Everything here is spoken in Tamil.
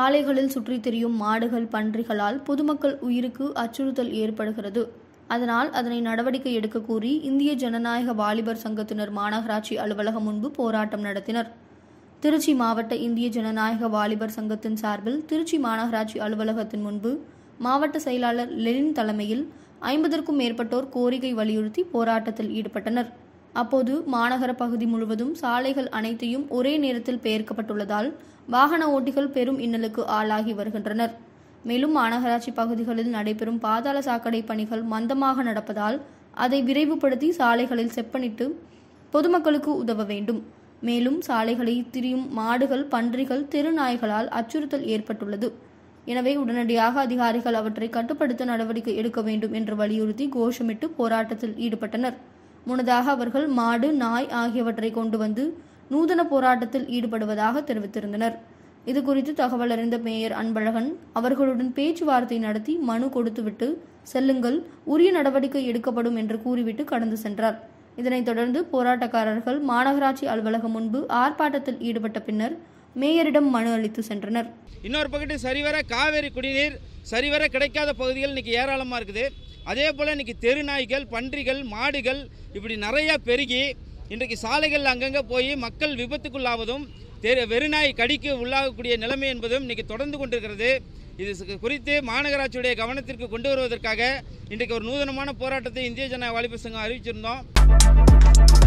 சாலைகளில் சுற்றித் திரியும் மாடுகள் பன்றிகளால் பொதுமக்கள் உயிருக்கு அச்சுறுத்தல் ஏற்படுகிறது அதனால் அதனை நடவடிக்கை எடுக்க கோரி இந்திய ஜனநாயக வாலிபர் சங்கத்தினர் மாநகராட்சி அலுவலகம் முன்பு போராட்டம் நடத்தினர் திருச்சி மாவட்ட இந்திய ஜனநாயக வாலிபர் சங்கத்தின் சார்பில் திருச்சி மாநகராட்சி அலுவலகத்தின் முன்பு மாவட்ட செயலாளர் லெனின் தலைமையில் ஐம்பதற்கும் மேற்பட்டோர் கோரிக்கை வலியுறுத்தி போராட்டத்தில் ஈடுபட்டனர் அப்போது மாநகர பகுதி முழுவதும் சாலைகள் அனைத்தையும் ஒரே நேரத்தில் பெயர்க்கப்பட்டுள்ளதால் வாகன ஓட்டிகள் பெரும் இன்னலுக்கு ஆளாகி வருகின்றனர் மேலும் மாநகராட்சி பகுதிகளில் நடைபெறும் பாதாள சாக்கடை பணிகள் மந்தமாக நடப்பதால் அதை விரைவுபடுத்தி சாலைகளில் செப்பனிட்டு பொதுமக்களுக்கு உதவ வேண்டும் மேலும் சாலைகளை திரியும் மாடுகள் பன்றிகள் தெருநாய்களால் அச்சுறுத்தல் ஏற்பட்டுள்ளது எனவே உடனடியாக அதிகாரிகள் அவற்றை கட்டுப்படுத்த நடவடிக்கை எடுக்க வேண்டும் என்று வலியுறுத்தி கோஷமிட்டு போராட்டத்தில் ஈடுபட்டனர் முன்னதாக அவர்கள் மாடு நாய் ஆகியவற்றை கொண்டு வந்து நூதன போராட்டத்தில் ஈடுபடுவதாக தெரிவித்திருந்தனர் இது குறித்து தகவல் அறிந்த மேயர் அன்பழகன் அவர்களுடன் பேச்சுவார்த்தை நடத்தி மனு கொடுத்துவிட்டு செல்லுங்கள் உரிய நடவடிக்கை எடுக்கப்படும் என்று கூறிவிட்டு கடந்து சென்றார் இதனைத் தொடர்ந்து போராட்டக்காரர்கள் மாநகராட்சி அலுவலகம் முன்பு ஆர்ப்பாட்டத்தில் ஈடுபட்ட பின்னர் மேயரிடம் மனு அளித்து சென்றனர் இன்னொரு பக்கத்து சரிவர காவேரி குடிநீர் சரிவர கிடைக்காத பகுதிகள் இன்றைக்கி ஏராளமாக இருக்குது அதே போல் இன்றைக்கி தெருநாய்கள் பன்றிகள் மாடுகள் இப்படி நிறையா பெருகி இன்றைக்கு சாலைகள் அங்கங்கே போய் மக்கள் விபத்துக்குள்ளாவதும் தெரு வெறிநாய் கடிக்கு உள்ளாகக்கூடிய நிலைமை என்பதும் இன்றைக்கி தொடர்ந்து கொண்டிருக்கிறது இது சு- குறித்து மாநகராட்சியுடைய கவனத்திற்கு கொண்டு வருவதற்காக இன்றைக்கு ஒரு நூதனமான போராட்டத்தை இந்திய ஜன வாலிபர் சங்கம் அறிவிச்சிருந்தோம்